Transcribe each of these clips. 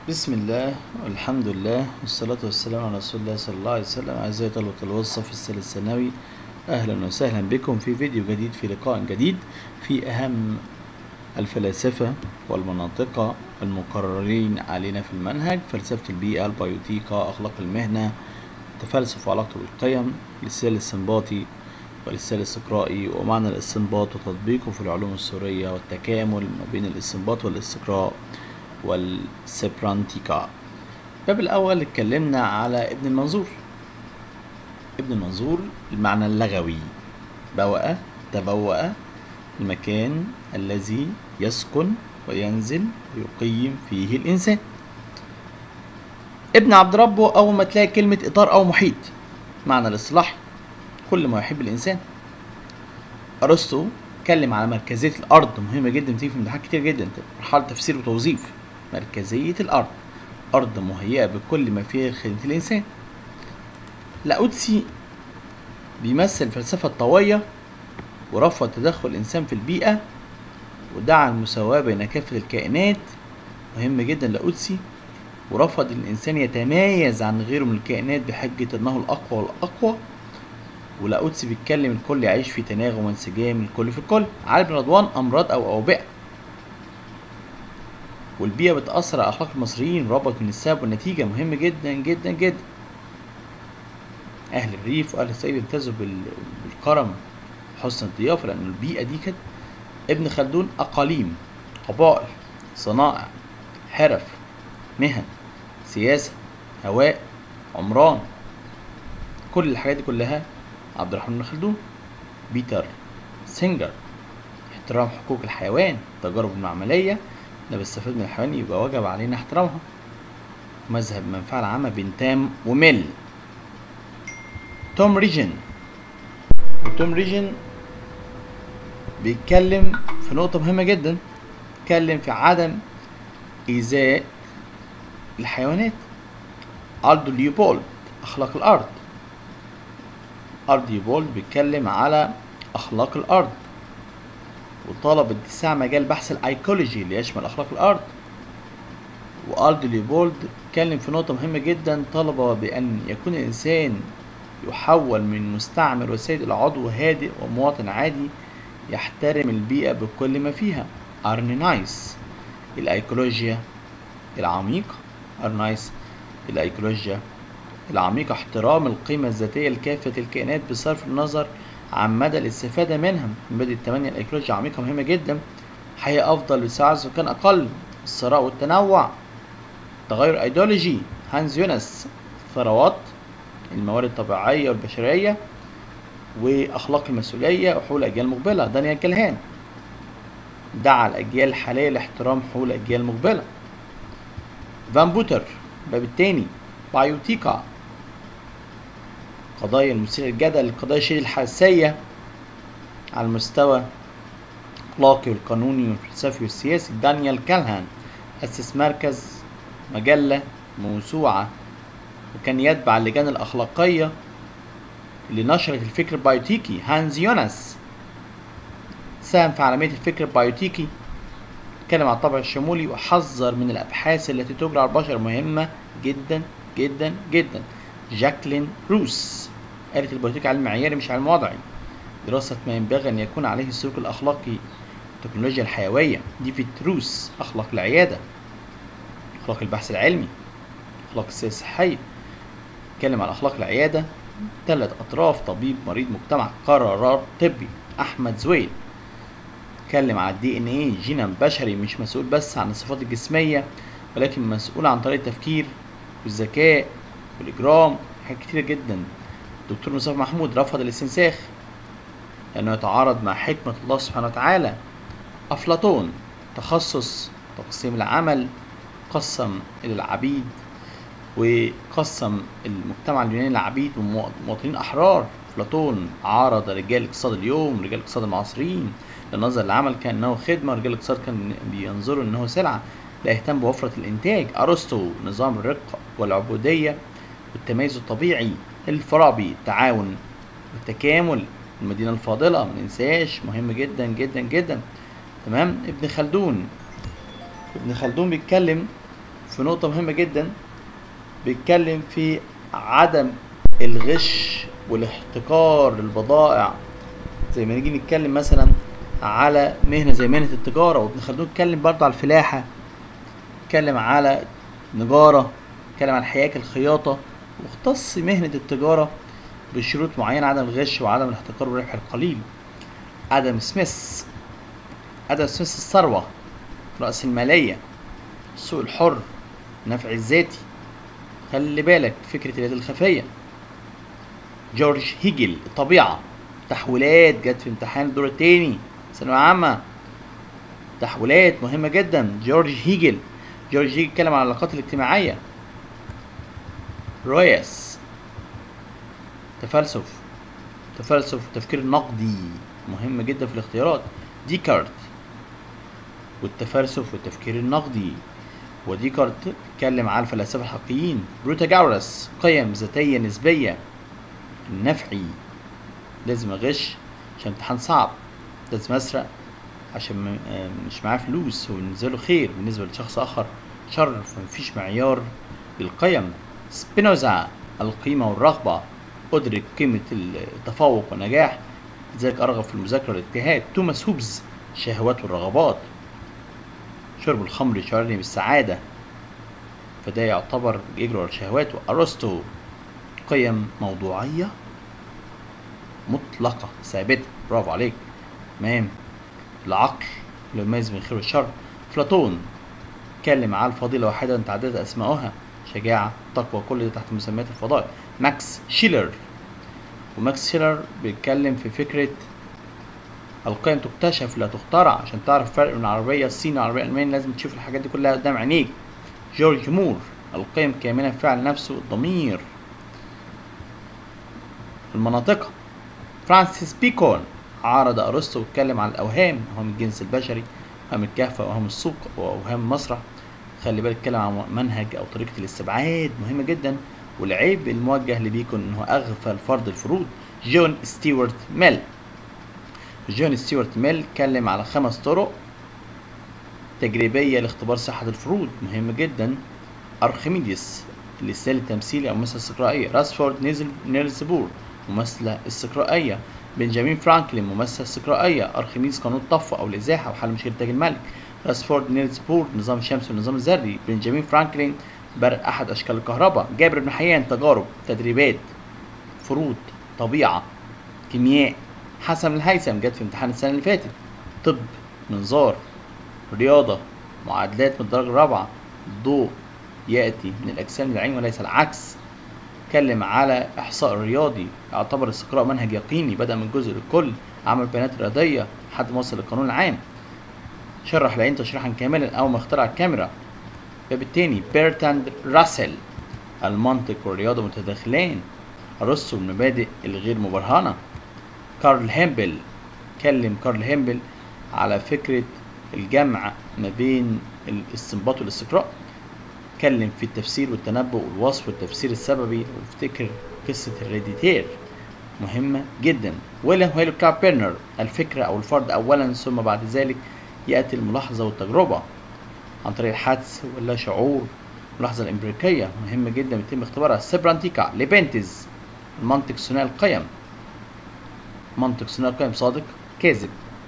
بسم الله والحمد لله والصلاة والسلام على رسول الله صلى الله عليه وسلم أعزائي طلبة الوصف الثالث الثانوي أهلا وسهلا بكم في فيديو جديد في لقاء جديد في أهم الفلاسفة والمناطق المقررين علينا في المنهج فلسفة البيئة البيوتيكا أخلاق المهنة التفلسف وعلاقته بالقيم الاستدلال الاستنباطي والاستدلال الاستقرائي ومعنى الاستنباط وتطبيقه في العلوم السورية والتكامل ما بين الاستنباط والاستقراء والسبرانتيكا الباب الأول اتكلمنا على ابن المنظور ابن المنظور المعنى اللغوي بوأ تبوأ المكان الذي يسكن وينزل ويقيم فيه الإنسان ابن عبد ربه أول ما تلاقي كلمة إطار أو محيط معنى الاصطلاحي كل ما يحب الإنسان أرسطو اتكلم على مركزية الأرض مهمة جدا بتيجي في امتحان كتير جدا مرحلة تفسير وتوظيف مركزية الأرض أرض مهيئة بكل ما فيها لخدمة الإنسان لاوتسي بيمثل الفلسفة الطوية ورفض تدخل الإنسان في البيئة ودعا المساواة بين كافة الكائنات مهم جدا لاوتسي ورفض الإنسان يتميز عن غيره من الكائنات بحجة أنه الأقوى والأقوى ولاوتسي بيتكلم الكل يعيش في تناغم وانسجام الكل في الكل علي بن رضوان أمراض أو أوبئة والبيئة بتأثر على أخلاق المصريين ربط من السبب والنتيجة مهم جدا جدا جدا أهل الريف وأهل الصعيد امتازوا بال- بالكرم وحسن الضيافة لأن البيئة دي كانت ابن خلدون أقاليم قبائل صنائع حرف مهن سياسة هواء عمران كل الحاجات دي كلها عبد الرحمن بن خلدون بيتر سينجر احترام حقوق الحيوان التجارب المعملية احنا بنستفاد من الحيوان يبقى وجب علينا احترامها مذهب المنفعة العامة بنتام وميل توم ريجن وتوم ريجن بيتكلم في نقطة مهمة جدا بيتكلم في عدم إيذاء الحيوانات ألدو ليوبولد أخلاق الأرض أرض ليوبولد بيتكلم على أخلاق الأرض وطلب اتساع مجال بحث الايكولوجي اللي يشمل اخلاق الارض والد ليبولد اتكلم في نقطة مهمة جدا طلب بأن يكون الإنسان يحول من مستعمر وسيد إلى عضو هادئ ومواطن عادي يحترم البيئة بكل ما فيها أرنينايس الأيكولوجيا العميقة أرنايس الأيكولوجيا العميقة احترام القيمة الذاتية لكافة الكائنات بصرف النظر عن مدى الاستفادة منها مبادئ التمانية الأيكولوجيا عميقة مهمة جدا حياة أفضل لسعة سكان أقل الثراء والتنوع تغير أيديولوجي هانز يونس ثروات الموارد الطبيعية والبشرية وأخلاق المسؤولية وحقوق الأجيال المقبلة دانيال كلهان دعا الأجيال الحالية لاحترام حقوق الأجيال المقبلة فان بوتر الباب التاني بايوتيكا قضايا المثيرة للجدل قضايا شديدة الحساسية على المستوى الأخلاقي والقانوني والفلسفي والسياسي دانيال كالهان أسس مركز مجلة موسوعة وكان يتبع اللجان الأخلاقية اللي نشرت الفكر البيوتيكي هانز يونس ساهم في عالمية الفكر البيوتيكي اتكلم عن الطابع الشمولي وحذر من الأبحاث التي تجرى على البشر مهمة جدا جدا جدا جاكلين روس قالت البيوتيك علم معياري مش علم وضعي دراسة ما ينبغي أن يكون عليه السلوك الأخلاقي التكنولوجيا الحيوية ديفيد روس أخلاق العيادة أخلاق البحث العلمي أخلاق السياسة الصحية اتكلم عن أخلاق العيادة ثلاث أطراف طبيب مريض مجتمع قرارات طبي أحمد زويل اتكلم على الدي ان ايه جينم بشري مش مسؤول بس عن الصفات الجسمية ولكن مسؤول عن طريقة التفكير والذكاء والإجرام حاجات كتيرة جدا الدكتور مصطفى محمود رفض الاستنساخ لأنه يتعارض مع حكمة الله سبحانه وتعالى أفلاطون تخصص تقسيم العمل قسم إلى العبيد وقسم المجتمع اليوناني لعبيد ومواطنين أحرار أفلاطون عارض رجال الاقتصاد اليوم رجال الاقتصاد المعاصرين للنظر للعمل كأنه خدمة رجال الاقتصاد كان بينظروا أنه سلعة لا يهتم بوفرة الإنتاج أرسطو نظام الرق والعبودية والتميز الطبيعي الفارابي التعاون والتكامل المدينة الفاضلة مننساش مهم جدا جدا جدا تمام ابن خلدون ابن خلدون بيتكلم في نقطة مهمة جدا بيتكلم في عدم الغش والاحتكار للبضائع زي ما نيجي نتكلم مثلا على مهنة زي مهنة التجارة وابن خلدون اتكلم برضه على الفلاحة اتكلم على نجارة اتكلم عن حياك الخياطة واختص مهنة التجارة بشروط معينة عدم الغش وعدم الاحتكار والربح القليل آدم سميث آدم سميث الثروة رأس المالية السوق الحر النفع الذاتي خلي بالك فكرة اليد الخفية جورج هيجل الطبيعة تحويلات جت في امتحان الدور التاني ثانوية عامة تحويلات مهمة جدا جورج هيجل جورج هيجل اتكلم عن العلاقات الاجتماعية رويس تفلسف تفلسف التفكير النقدي مهم جدا في الاختيارات ديكارت والتفلسف والتفكير النقدي وديكارت اتكلم على الفلاسفة الحقيقيين بروتاجاورس قيم ذاتية نسبية النفعي لازم اغش عشان امتحان صعب لازم اسرق عشان م- آه مش معاه فلوس وبالنسبه له خير بالنسبه لشخص اخر شر فمفيش معيار للقيم سبينوزا القيمه والرغبه ادرك قيمه التفوق والنجاح لذلك ارغب في المذاكره والاجتهاد توماس هوبز الشهوات والرغبات شرب الخمر يشعرني بالسعاده فده يعتبر يجري ورا شهواته ارسطو قيم موضوعيه مطلقة ثابتة برافو عليك تمام العقل اللي يميز بين الخير والشر أفلاطون اتكلم على الفضيلة واحدة تعددت أسماؤها شجاعة تقوى كل ده تحت مسميات الفضائل ماكس شيلر وماكس شيلر بيتكلم في فكرة القيم تكتشف لا تخترع عشان تعرف الفرق بين العربية الصيني والعربية الألمانية لازم تشوف الحاجات دي كلها قدام عينيك جورج مور القيم كاملة فعل نفسه الضمير المناطق فرانسيس بيكون عارض ارسطو واتكلم عن الاوهام اوهام الجنس البشري اوهام الكهف واوهام السوق واوهام المسرح خلي بالك اتكلم عن منهج او طريقه الاستبعاد مهمه جدا والعيب الموجه لبيكون انه اغفل فرض الفروض جون ستيوارت ميل جون ستيوارت ميل اتكلم على خمس طرق تجريبيه لاختبار صحه الفروض مهم جدا ارخميديس اللسان التمثيلي او الممثله السقرائيه راسفورد نيزل نيلز بور ممثلة استقرائية بنجامين فرانكلين ممثلة استقرائية أرخميدس قانون الطفة أو الإزاحة وحل مشكلة تاج الملك راسفورد نيلز بور نظام الشمس والنظام الذري بنجامين فرانكلين برق أحد أشكال الكهرباء جابر بن حيان تجارب تدريبات فروض طبيعة كيمياء حسن الهيثم جت في امتحان السنة اللي فاتت طب منظار رياضة معادلات من الدرجة الرابعة الضوء يأتي من الأجسام للعين وليس العكس اتكلم على احصاء رياضي يعتبر الاستقراء منهج يقيني بدا من جزء للكل عمل بيانات رياضيه لحد ما وصل للقانون العام شرح العين تشريحا كاملا اول ما اخترع الكاميرا الباب التاني بيرتاند راسل المنطق والرياضه متداخلان ارسطو المبادئ الغير مبرهنه كارل هيمبل كلم كارل هيمبل على فكره الجمع ما بين الاستنباط والاستقراء اتكلم في التفسير والتنبؤ والوصف والتفسير السببي وافتكر قصة الريديتير مهمة جدا ويليام هيلو كلاب بيرنر الفكرة أو الفرد أولا ثم بعد ذلك يأتي الملاحظة والتجربة عن طريق الحدس ولا شعور الملاحظة الإمبريكية مهمة جدا بيتم اختبارها سيبرانتيكا ليبنتز المنطق ثنائي القيم منطق ثنائي القيم صادق كاذب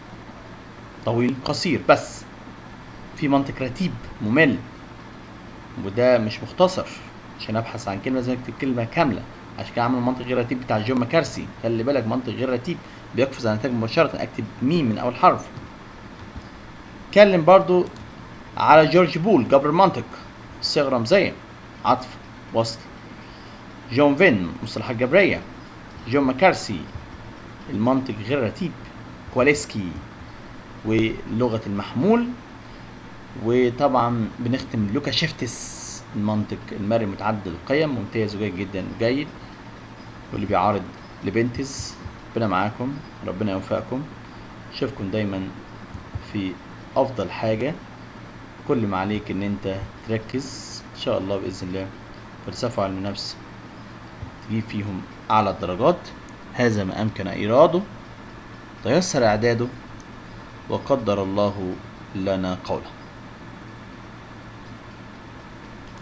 طويل قصير بس في منطق رتيب ممل وده مش مختصر عشان ابحث عن كلمه لازم اكتب كلمه كامله عشان كده عامل منطق غير رتيب بتاع جون ماكارسي خلي بالك منطق غير رتيب بيقفز على النتائج مباشره اكتب ميم من اول حرف اتكلم برضو على جورج بول جبر المنطق صيغه رمزيه عطف وصل جون فين مصطلحات جبريه جون ماكارسي المنطق غير رتيب كواليسكي ولغه المحمول وطبعا بنختم لوكا شيفتس المنطق المرئي متعدد القيم ممتاز وجيد جدا جيد واللي بيعارض لبنتز ربنا معاكم ربنا يوفقكم اشوفكم دايما في افضل حاجة كل ما عليك ان انت تركز ان شاء الله باذن الله فلسفة علم النفس تجيب فيهم اعلى الدرجات هذا ما امكن ايراده تيسر اعداده وقدر الله لنا قوله